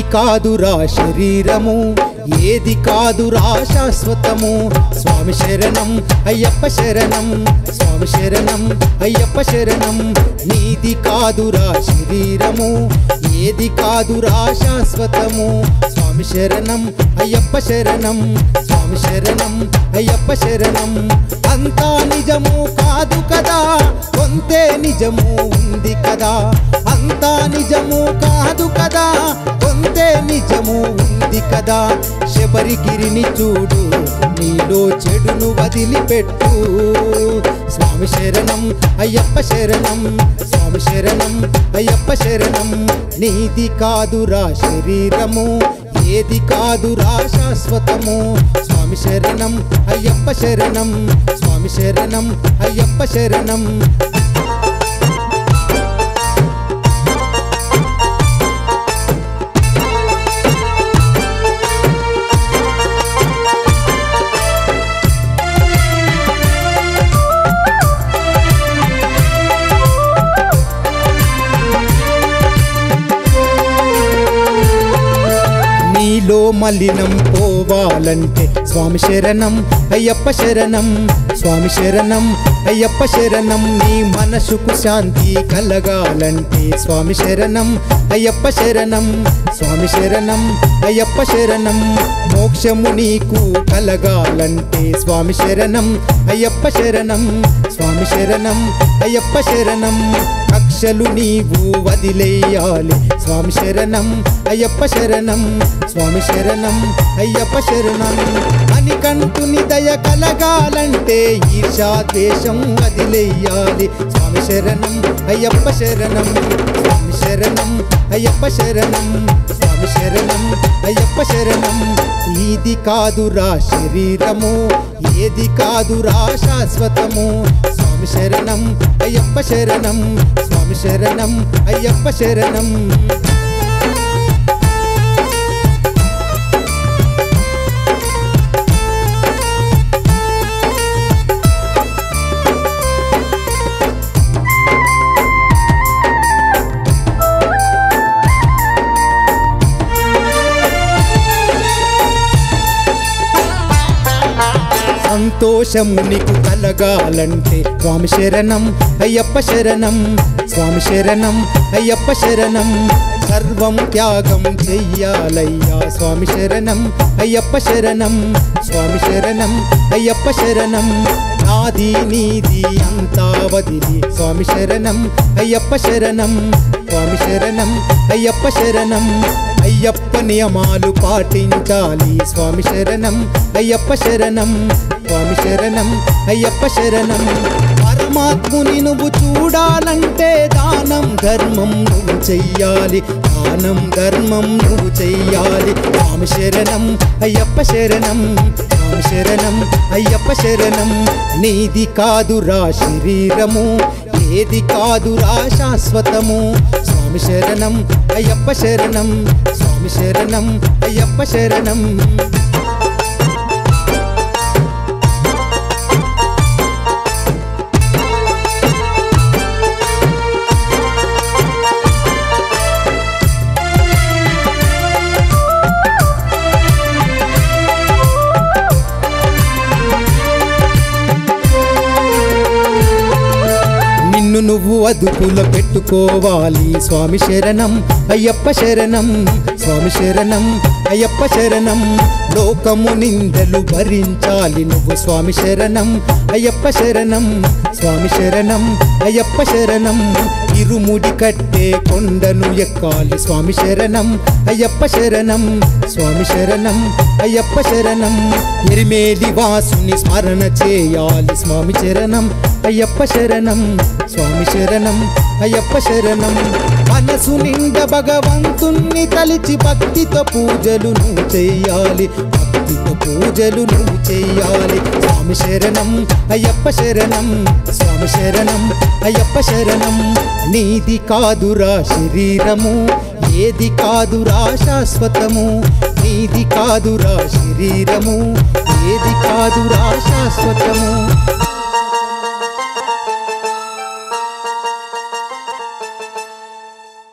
కాదురా శరీరము ఏది కాదురా శాశ్వతము స్వామి శరణం అయ్యప్ప శరణం స్వామి శరణం అయ్యప్ప శరణం నీది కాదురా శరీరము ఏది కాదురా శాశ్వతము స్వామి శరణం అయ్యప్ప శరణం స్వామి శరణం అయ్యప్ప శరణం అంతా నిజము కాదు కదా కొంతే నిజము ఉంది కదా అంతా నిజము కాదు కదా కొంతే నిజము ఉంది కదా శబరిగిరిని చూడు నీలో చెడును వదిలిపెట్టు స్వామి శరణం అయ్యప్ప శరణం స్వామి శరణం అయ్యప్ప శరణం నీది కాదురా శరీరము ఏది కాదురా శాశ్వతము స్వామి శరణం అయ్యప్ప శరణం స్వామి శరణం అయ్యప్ప శరణం నీలో మలినం పోవాలంటే స్వామి శరణం అయ్యప్ప శరణం స్వామి శరణం అయ్యప్ప శరణం నీ మనసుకు శాంతి కలగాలంటే స్వామి శరణం అయ్యప్ప శరణం స్వామి శరణం అయ్యప్ప శరణం మోక్షము నీకు కలగాలంటే స్వామి శరణం అయ్యప్ప శరణం స్వామి శరణం అయ్యప్ప శరణం కక్షలు నీవు వదిలేయాలి స్వామి శరణం అయ్యప్ప శరణం స్వామి శరణం అయ్యప్ప శరణం మణికంఠుని దయ కలగాలంటే ఈర్షా ద్వేషం వదిలేయాలి స్వామి శరణం అయ్యప్ప శరణం స్వామి శరణం అయ్యప్ప శరణం స్వామి శరణం అయ్యప్ప శరణం ఇది కాదురా శరీరము ఏది కాదురా శాశ్వతము స్వామి శరణం అయ్యప్ప శరణం స్వామి శరణం అయ్యప్ప శరణం సంతోషము నీకు కలగాలంటే స్వామి శరణం అయ్యప్ప శరణం స్వామి శరణం అయ్యప్ప శరణం సర్వం త్యాగం చెయ్యాలయ్యా స్వామి శరణం అయ్యప్ప శరణం స్వామి శరణం అయ్యప్ప శరణం నాది నీది అంతా వదిలి స్వామి శరణం అయ్యప్ప శరణం స్వామి శరణం అయ్యప్ప శరణం అయ్యప్ప నియమాలు పాటించాలి స్వామి శరణం అయ్యప్ప శరణం స్వామి శరణం అయ్యప్ప శరణం పరమాత్ముని నువ్వు చూడాలంటే దానం ధర్మం నువ్వు చెయ్యాలి దానం ధర్మం నువ్వు చెయ్యాలి స్వామి శరణం అయ్యప్ప శరణం స్వామి శరణం అయ్యప్ప శరణం నీది కాదురా శరీరము ఏది కాదురా శాశ్వతము స్వామి శరణం అయ్యప్ప శరణం స్వామి శరణం అయ్యప్ప శరణం నిన్ను నువ్వు అదుపులో పెట్టుకోవాలి స్వామి శరణం అయ్యప్ప శరణం స్వామి శరణం అయ్యప్ప శరణం లోకము నిందలు భరించాలి నువ్వు స్వామి శరణం అయ్యప్ప శరణం స్వామి శరణం అయ్యప్ప శరణం ఇరుముడి కట్టే కొండను ఎక్కాలి స్వామి శరణం అయ్యప్ప శరణం స్వామి శరణం అయ్యప్ప శరణం ఎరిమేలి వాసుని స్మరణ చేయాలి స్వామి శరణం అయ్యప్ప శరణం స్వామి శరణం అయ్యప్ప శరణం మనసు నిండా భగవంతుణ్ణి తలిచి భక్తితో పూజలు నువ్వు చెయ్యాలి భక్తితో పూజలు నువ్వు చెయ్యాలి స్వామి శరణం అయ్యప్ప శరణం స్వామి శరణం అయ్యప్ప శరణం నీది కాదురా శరీరము ఏది కాదురా శాశ్వతము నీది కాదురా శరీరము ఏది కాదురా శాశ్వతము